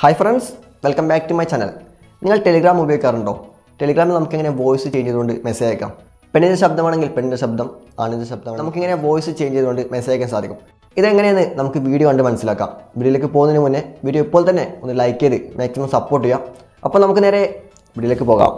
hi friends welcome back to my channel നിങ്ങൾ Telegram ഉപയോഗിക്കാറുണ്ടോ ടെലിഗ്രാമിൽ നമുക്കിങ്ങനെ വോയിസ് ചേഞ്ച് ചെയ്തുകൊണ്ട് മെസ്സേജ് അയക്കാം പെണ്ണിൻ്റെ ശബ്ദമാണെങ്കിൽ പെണ്ണിൻ്റെ ശബ്ദം ആണിൻ്റെ ശബ്ദമാണ് നമുക്കിങ്ങനെ വോയിസ് ചേഞ്ച് ചെയ്തുകൊണ്ട് മെസ്സേജ് അയക്കാൻ സാധിക്കും ഇതെങ്ങനെയെന്ന് നമുക്ക് വീഡിയോ കണ്ട് മനസ്സിലാക്കാം വീഡിയോയിലേക്ക് പോകുന്നതിന് മുന്നേ വീഡിയോ ഇപ്പോൾ തന്നെ ഒന്ന് ലൈക്ക് ചെയ്ത് മാക്സിമം സപ്പോർട്ട് ചെയ്യാം അപ്പോൾ നമുക്ക് നേരെ വീഡിയോയിലേക്ക് പോകാം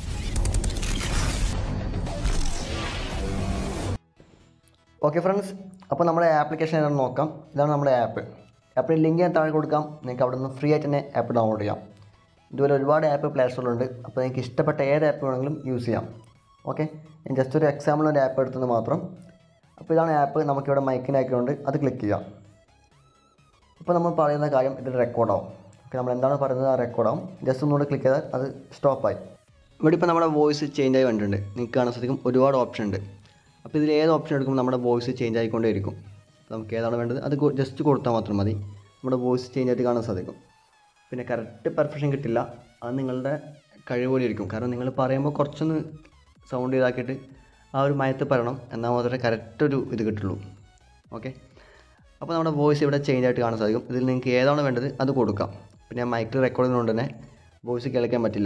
ഓക്കെ ഫ്രണ്ട്സ് അപ്പോൾ നമ്മുടെ ആപ്ലിക്കേഷൻ ഏതാണെന്ന് നോക്കാം ഇതാണ് നമ്മുടെ ആപ്പ് ആപ്പിൻ്റെ ലിങ്ക് ഞാൻ താഴെ കൊടുക്കാം നിങ്ങൾക്ക് അവിടെ നിന്ന് ഫ്രീ ആയിട്ട് തന്നെ ആപ്പ് ഡൗൺലോഡ് ചെയ്യാം ഇതുപോലെ ഒരുപാട് ആപ്പ് പ്ലേ സ്റ്റോറിലുണ്ട് അപ്പോൾ നിങ്ങൾക്ക് ഇഷ്ടപ്പെട്ട ഏത് ആപ്പ് വേണമെങ്കിലും യൂസ് ചെയ്യാം ഓക്കെ ഞാൻ ജസ്റ്റ് ഒരു എക്സാമ്പിൾ ഒരു ആപ്പ് എടുത്തത് മാത്രം അപ്പോൾ ഇതാണ് ആപ്പ് നമുക്കിവിടെ മൈക്കിൻ്റെ ആക്കിയുണ്ട് അത് ക്ലിക്ക് ചെയ്യാം ഇപ്പോൾ നമ്മൾ പറയുന്ന കാര്യം ഇതിൽ റെക്കോർഡാവും ഓക്കെ നമ്മൾ എന്താണ് പറയുന്നത് ആ റെക്കോർഡാവും ജസ്റ്റ് ഒന്നുകൂടെ ക്ലിക്ക് ചെയ്താൽ അത് സ്റ്റോപ്പായി ഇവിടെ ഇപ്പോൾ നമ്മുടെ വോയിസ് ചേഞ്ച് ആയി വന്നിട്ടുണ്ട് നിങ്ങൾക്ക് കാണാൻ സാധിക്കും ഒരുപാട് ഓപ്ഷൻ ഉണ്ട് അപ്പോൾ ഇതിൽ ഏത് ഓപ്ഷൻ എടുക്കുമ്പോൾ നമ്മുടെ വോയിസ് ചേഞ്ച് ആയിക്കൊണ്ടേയിരിക്കും നമുക്ക് ഏതാണ് വേണ്ടത് അത് ജസ്റ്റ് കൊടുത്താൽ മാത്രം മതി നമ്മുടെ വോയിസ് ചേഞ്ച് ആയിട്ട് കാണാൻ സാധിക്കും പിന്നെ കറക്റ്റ് പെർഫെക്ഷൻ കിട്ടില്ല അത് നിങ്ങളുടെ കഴിവ് പോലെ ഇരിക്കും കാരണം നിങ്ങൾ പറയുമ്പോൾ കുറച്ചൊന്ന് സൗണ്ട് ഇതാക്കിയിട്ട് ആ ഒരു മയത്ത് പറയണം എന്നാൽ മാത്രമേ കറക്റ്റ് ഒരു ഇത് കിട്ടുള്ളൂ ഓക്കെ അപ്പോൾ നമ്മുടെ വോയിസ് ഇവിടെ ചേഞ്ച് ആയിട്ട് കാണാൻ സാധിക്കും ഇതിൽ നിങ്ങൾക്ക് ഏതാണ് വേണ്ടത് അത് കൊടുക്കാം പിന്നെ മൈക്കിൽ റെക്കോർഡ് ചെയ്യുന്നതുകൊണ്ട് തന്നെ വോയിസ് കേൾക്കാൻ പറ്റില്ല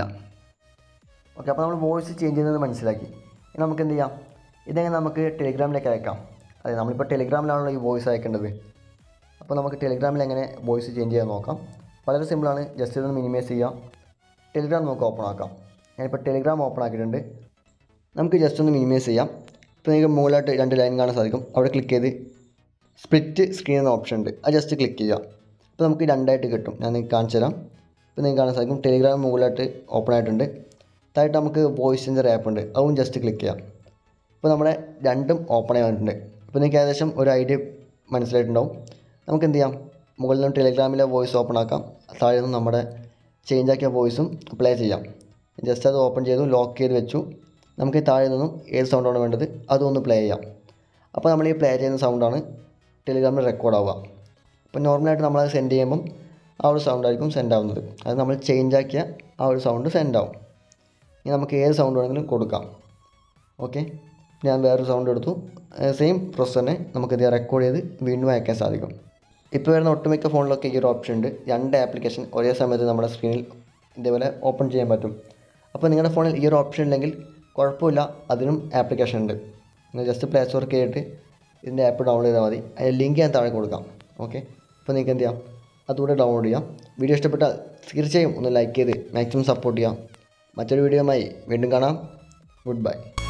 ഓക്കെ അപ്പോൾ നമ്മൾ വോയിസ് ചേഞ്ച് ചെയ്യുന്നത് മനസ്സിലാക്കി ഇനി നമുക്ക് എന്ത് ചെയ്യാം ഇതെങ്ങനെ നമുക്ക് ടെലിഗ്രാമിലേക്ക് അയക്കാം അതെ നമ്മളിപ്പോൾ ടെലിഗ്രാമിലാണല്ലോ ഈ വോയിസ് അയക്കേണ്ടത് അപ്പോൾ നമുക്ക് ടെലിഗ്രാമിൽ എങ്ങനെ വോയിസ് ചേഞ്ച് ചെയ്യാൻ നോക്കാം വളരെ സിമ്പിളാണ് ജസ്റ്റ് ഇതൊന്ന് മിനിമൈസ് ചെയ്യാം ടെലിഗ്രാം നമുക്ക് ഓപ്പൺ ആക്കാം ഞാനിപ്പോൾ ടെലിഗ്രാം ഓപ്പൺ ആക്കിയിട്ടുണ്ട് നമുക്ക് ജസ്റ്റ് ഒന്ന് മിനിമൈസ് ചെയ്യാം ഇപ്പോൾ നിങ്ങൾക്ക് മുകളിലായിട്ട് രണ്ട് ലൈൻ കാണാൻ സാധിക്കും അവിടെ ക്ലിക്ക് ചെയ്ത് സ്പ്ലിറ്റ് സ്ക്രീൻ എന്ന ഓപ്ഷൻ ഉണ്ട് അത് ജസ്റ്റ് ക്ലിക്ക് ചെയ്യുക അപ്പോൾ നമുക്ക് രണ്ടായിട്ട് കിട്ടും ഞാൻ നിങ്ങൾക്ക് കാണിച്ചു തരാം ഇപ്പോൾ നിങ്ങൾക്ക് കാണാൻ സാധിക്കും ടെലിഗ്രാം മുകളിലായിട്ട് ഓപ്പൺ ആയിട്ടുണ്ട് താഴത്ത് നമുക്ക് വോയിസ് സെഞ്ചർ ആപ്പ് ഉണ്ട് അതും ജസ്റ്റ് ക്ലിക്ക് ചെയ്യാം ഇപ്പോൾ നമ്മുടെ രണ്ടും ഓപ്പൺ ആയിട്ടുണ്ട് ഇപ്പോൾ നിങ്ങൾക്ക് ഏകദേശം ഒരു ഐഡിയ മനസ്സിലായിട്ടുണ്ടാവും നമുക്ക് എന്ത് ചെയ്യാം മുകളിൽ നിന്ന് ടെലിഗ്രാമിലെ വോയിസ് ഓപ്പൺ ആക്കാം താഴെ നിന്ന് നമ്മുടെ ചേഞ്ച് ആക്കിയ വോയിസും പ്ലേ ചെയ്യാം ജസ്റ്റ് അത് ഓപ്പൺ ചെയ്തു ലോക്ക് ചെയ്ത് വെച്ചു നമുക്ക് താഴെ നിന്നും ഏത് സൗണ്ടാണ് വേണ്ടത് അതും ഒന്ന് പ്ലേ ചെയ്യാം അപ്പോൾ നമ്മൾ ഈ പ്ലേ ചെയ്യുന്ന സൗണ്ടാണ് ടെലിഗ്രാമിൽ റെക്കോർഡ് ആവുക അപ്പോൾ നോർമലായിട്ട് നമ്മളത് സെൻഡ് ചെയ്യുമ്പം ആ ഒരു സൗണ്ട് ആയിരിക്കും സെൻഡ് ആവുന്നത് അത് നമ്മൾ ചേഞ്ച് ആക്കിയ ആ ഒരു സൗണ്ട് സെൻഡ് ആവും ഇനി നമുക്ക് ഏത് സൗണ്ട് വേണമെങ്കിലും കൊടുക്കാം ഓക്കെ ഞാൻ വേറൊരു സൗണ്ട് എടുത്തു സെയിം പ്രോസസ് തന്നെ നമുക്കിത് റെക്കോർഡ് ചെയ്ത് വീണ്ടും അയക്കാൻ സാധിക്കും ഇപ്പോൾ വരുന്ന ഒട്ടുമിക്ക ഫോണിലൊക്കെ ഈ ഒരു ഓപ്ഷൻ ഉണ്ട് രണ്ട് ആപ്ലിക്കേഷൻ ഒരേ സമയത്ത് നമ്മുടെ സ്ക്രീനിൽ ഇതേപോലെ ഓപ്പൺ ചെയ്യാൻ പറ്റും അപ്പോൾ നിങ്ങളുടെ ഫോണിൽ ഈ ഒരു ഓപ്ഷൻ ഇല്ലെങ്കിൽ കുഴപ്പമില്ല അതിനും ആപ്ലിക്കേഷൻ ഉണ്ട് നിങ്ങൾ ജസ്റ്റ് പ്ലേ സ്റ്റോർ കയറിയിട്ട് ഇതിൻ്റെ ആപ്പ് ഡൗൺലോഡ് ചെയ്താൽ മതി അതിൻ്റെ ലിങ്ക് ഞാൻ താഴെ കൊടുക്കാം ഓക്കെ അപ്പോൾ നിങ്ങൾക്ക് എന്ത് ചെയ്യാം അതുകൂടെ ഡൗൺലോഡ് ചെയ്യാം വീഡിയോ ഇഷ്ടപ്പെട്ടാൽ തീർച്ചയായും ഒന്ന് ലൈക്ക് ചെയ്ത് മാക്സിമം സപ്പോർട്ട് ചെയ്യാം മറ്റൊരു വീഡിയോയുമായി വീണ്ടും കാണാം ഗുഡ് ബൈ